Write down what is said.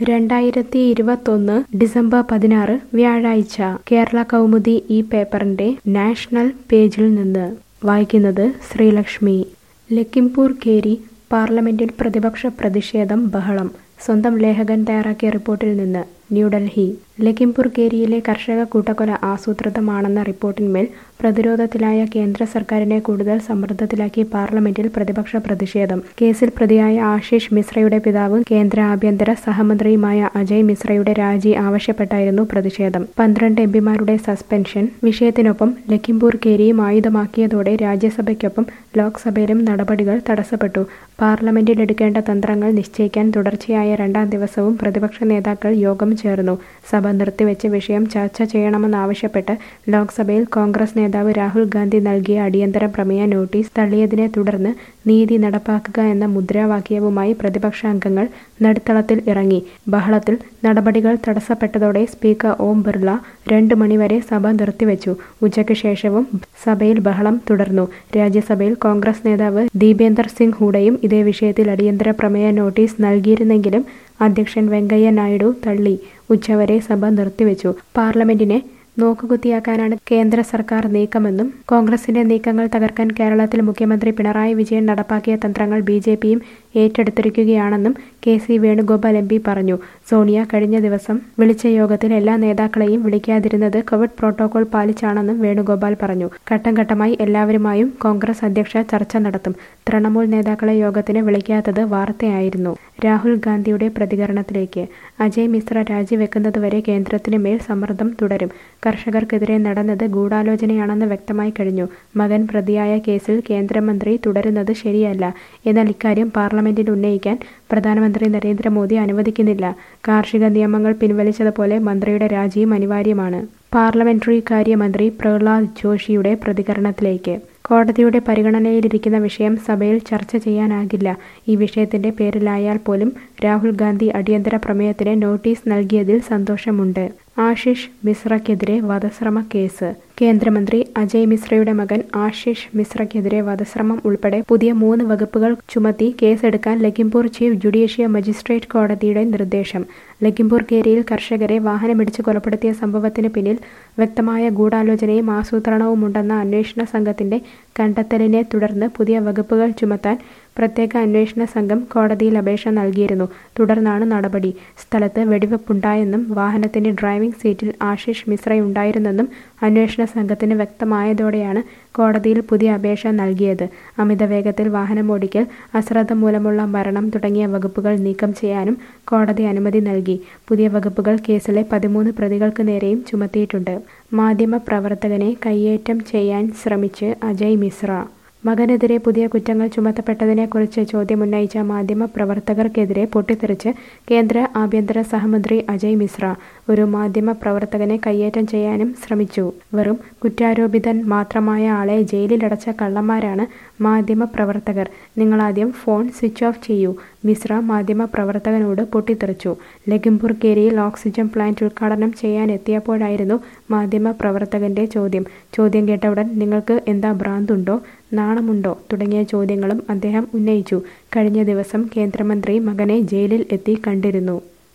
രണ്ടായിരത്തി ഇരുപത്തൊന്ന് ഡിസംബർ പതിനാറ് വ്യാഴാഴ്ച കേരള കൗമുദി ഈ പേപ്പറിന്റെ നാഷണൽ പേജിൽ നിന്ന് വായിക്കുന്നത് ശ്രീലക്ഷ്മി ലക്കിംപൂർ കേരി പാർലമെന്റിൽ പ്രതിപക്ഷ പ്രതിഷേധം ബഹളം സ്വന്തം ലേഖകൻ തയ്യാറാക്കിയ റിപ്പോർട്ടിൽ നിന്ന് ന്യൂഡൽഹി ലക്കിംപൂർ കേരിയിലെ കർഷക കൂട്ടക്കൊല ആസൂത്രിതമാണെന്ന റിപ്പോർട്ടിന്മേൽ പ്രതിരോധത്തിലായ കേന്ദ്ര സർക്കാരിനെ കൂടുതൽ സമ്മർദ്ദത്തിലാക്കി പാർലമെന്റിൽ പ്രതിപക്ഷ പ്രതിഷേധം കേസിൽ പ്രതിയായ ആശിഷ് മിശ്രയുടെ പിതാവ് കേന്ദ്ര ആഭ്യന്തര സഹമന്ത്രിയുമായ അജയ് മിശ്രയുടെ രാജി ആവശ്യപ്പെട്ടായിരുന്നു പ്രതിഷേധം പന്ത്രണ്ട് എംപിമാരുടെ സസ്പെൻഷൻ വിഷയത്തിനൊപ്പം ലക്കിംപൂർ കേരിയും ആയുധമാക്കിയതോടെ രാജ്യസഭയ്ക്കൊപ്പം ലോക്സഭയിലും നടപടികൾ തടസ്സപ്പെട്ടു പാർലമെന്റിൽ എടുക്കേണ്ട തന്ത്രങ്ങൾ നിശ്ചയിക്കാൻ തുടർച്ചയായ രണ്ടാം ദിവസവും പ്രതിപക്ഷ നേതാക്കൾ യോഗം ചേർന്നു സഭ നിർത്തിവെച്ച് വിഷയം ചർച്ച ചെയ്യണമെന്നാവശ്യപ്പെട്ട് ലോക്സഭയിൽ കോൺഗ്രസ് നേതാവ് രാഹുൽ ഗാന്ധി നൽകിയ അടിയന്തര പ്രമേയ നോട്ടീസ് തള്ളിയതിനെ തുടർന്ന് നീതി നടപ്പാക്കുക എന്ന മുദ്രാവാക്യവുമായി പ്രതിപക്ഷ അംഗങ്ങൾ നടുത്തളത്തിൽ ഇറങ്ങി ബഹളത്തിൽ നടപടികൾ തടസ്സപ്പെട്ടതോടെ സ്പീക്കർ ഓം ബിർള രണ്ട് മണിവരെ സഭ നിർത്തിവെച്ചു ഉച്ചയ്ക്ക് ശേഷവും സഭയിൽ ബഹളം തുടർന്നു രാജ്യസഭയിൽ കോൺഗ്രസ് നേതാവ് ദീപേന്ദർ സിംഗ് ഹൂഡയും ഇതേ വിഷയത്തിൽ അടിയന്തര പ്രമേയ നോട്ടീസ് നൽകിയിരുന്നെങ്കിലും അധ്യക്ഷൻ വെങ്കയ്യ നായിഡു തള്ളി ഉച്ചവരെ സഭ നിർത്തിവെച്ചു പാർലമെന്റിനെ നോക്കുകുത്തിയാക്കാനാണ് കേന്ദ്ര സർക്കാർ നീക്കമെന്നും കോൺഗ്രസിന്റെ നീക്കങ്ങൾ തകർക്കാൻ കേരളത്തിൽ മുഖ്യമന്ത്രി പിണറായി വിജയൻ നടപ്പാക്കിയ തന്ത്രങ്ങൾ ബി ജെ പിയും ഏറ്റെടുത്തിരിക്കുകയാണെന്നും K C Venugopal M P പറഞ്ഞു സോണിയ കഴിഞ്ഞ ദിവസം വിളിച്ച യോഗത്തിൽ എല്ലാ നേതാക്കളെയും വിളിക്കാതിരുന്നത് കോവിഡ് പ്രോട്ടോകോൾ പാലിച്ചാണെന്നും വേണുഗോപാൽ പറഞ്ഞു ഘട്ടം ഘട്ടമായി എല്ലാവരുമായും കോൺഗ്രസ് അധ്യക്ഷ ചർച്ച നടത്തും തൃണമൂൽ നേതാക്കളെ യോഗത്തിന് വിളിക്കാത്തത് വാർത്തയായിരുന്നു രാഹുൽ ഗാന്ധിയുടെ പ്രതികരണത്തിലേക്ക് അജയ് മിശ്ര രാജിവെക്കുന്നതുവരെ കേന്ദ്രത്തിന് മേൽ സമ്മർദ്ദം തുടരും കർഷകർക്കെതിരെ നടന്നത് ഗൂഢാലോചനയാണെന്ന് വ്യക്തമായി കഴിഞ്ഞു മകൻ പ്രതിയായ കേസിൽ കേന്ദ്രമന്ത്രി തുടരുന്നത് ശരിയല്ല എന്നാൽ ഇക്കാര്യം പാർലമെന്റിൽ ഉന്നയിക്കാൻ പ്രധാനമന്ത്രി നരേന്ദ്രമോദി അനുവദിക്കുന്നില്ല കാർഷിക നിയമങ്ങൾ പിൻവലിച്ചതുപോലെ മന്ത്രിയുടെ രാജിയും അനിവാര്യമാണ് പാർലമെന്ററി കാര്യമന്ത്രി പ്രഹ്ലാദ് ജോഷിയുടെ പ്രതികരണത്തിലേക്ക് കോടതിയുടെ പരിഗണനയിലിരിക്കുന്ന വിഷയം സഭയിൽ ചർച്ച ചെയ്യാനാകില്ല ഈ വിഷയത്തിന്റെ പേരിലായാൽ പോലും രാഹുൽ ഗാന്ധി അടിയന്തര പ്രമേയത്തിന് നോട്ടീസ് നൽകിയതിൽ സന്തോഷമുണ്ട് ആശിഷ് മിശ്രയ്ക്കെതിരെ വധശ്രമ കേസ് കേന്ദ്രമന്ത്രി അജയ് മിശ്രയുടെ മകൻ ആശിഷ് മിശ്രയ്ക്കെതിരെ വധശ്രമം ഉൾപ്പെടെ പുതിയ മൂന്ന് വകുപ്പുകൾ ചുമത്തി കേസെടുക്കാൻ ലഖിംപൂർ ചീഫ് ജുഡീഷ്യൽ മജിസ്ട്രേറ്റ് കോടതിയുടെ നിർദ്ദേശം ലഖിംപൂർ കേരിയിൽ കർഷകരെ വാഹനമിടിച്ച് കൊലപ്പെടുത്തിയ സംഭവത്തിന് പിന്നിൽ വ്യക്തമായ ഗൂഢാലോചനയും ആസൂത്രണവുമുണ്ടെന്ന അന്വേഷണ സംഘത്തിന്റെ കണ്ടെത്തലിനെ തുടർന്ന് പുതിയ വകുപ്പുകൾ ചുമത്താൻ പ്രത്യേക അന്വേഷണ സംഘം കോടതിയിൽ അപേക്ഷ നൽകിയിരുന്നു തുടർന്നാണ് നടപടി സ്ഥലത്ത് വെടിവെപ്പുണ്ടായെന്നും വാഹനത്തിന്റെ ഡ്രൈവിംഗ് സീറ്റിൽ ആശിഷ് മിശ്രയുണ്ടായിരുന്നെന്നും അന്വേഷണ സംഘത്തിന് വ്യക്തമായതോടെയാണ് കോടതിയിൽ പുതിയ അപേക്ഷ നൽകിയത് അമിത വേഗത്തിൽ വാഹനമോടിക്കൽ അശ്രദ്ധ മൂലമുള്ള മരണം തുടങ്ങിയ വകുപ്പുകൾ നീക്കം ചെയ്യാനും കോടതി അനുമതി നൽകി പുതിയ വകുപ്പുകൾ കേസിലെ പതിമൂന്ന് പ്രതികൾക്ക് നേരെയും ചുമത്തിയിട്ടുണ്ട് മാധ്യമ പ്രവർത്തകനെ കയ്യേറ്റം ചെയ്യാൻ ശ്രമിച്ച് അജയ് മിശ്ര മകനെതിരെ പുതിയ കുറ്റങ്ങൾ ചുമത്തപ്പെട്ടതിനെക്കുറിച്ച് ചോദ്യമുന്നയിച്ച മാധ്യമ പ്രവർത്തകർക്കെതിരെ പൊട്ടിത്തെറിച്ച് കേന്ദ്ര ആഭ്യന്തര സഹമന്ത്രി അജയ് മിശ്ര ഒരു മാധ്യമ പ്രവർത്തകനെ കയ്യേറ്റം ചെയ്യാനും ശ്രമിച്ചു വെറും കുറ്റാരോപിതൻ മാത്രമായ ആളെ ജയിലിലടച്ച കള്ളന്മാരാണ് മാധ്യമ പ്രവർത്തകർ നിങ്ങളാദ്യം ഫോൺ സ്വിച്ച് ഓഫ് ചെയ്യൂ മിശ്ര മാധ്യമ പ്രവർത്തകനോട് പൊട്ടിത്തെറിച്ചു ലഖിംപൂർ കേരിയിൽ ഓക്സിജൻ പ്ലാന്റ് ഉദ്ഘാടനം ചെയ്യാൻ എത്തിയപ്പോഴായിരുന്നു മാധ്യമ പ്രവർത്തകന്റെ ചോദ്യം ചോദ്യം കേട്ട ഉടൻ നിങ്ങൾക്ക് എന്താ ഭ്രാന്തുണ്ടോ നാണമുണ്ടോ തുടങ്ങിയ ചോദ്യങ്ങളും അദ്ദേഹം ഉന്നയിച്ചു കഴിഞ്ഞ ദിവസം കേന്ദ്രമന്ത്രി മകനെ ജയിലിൽ എത്തി കണ്ടിരുന്നു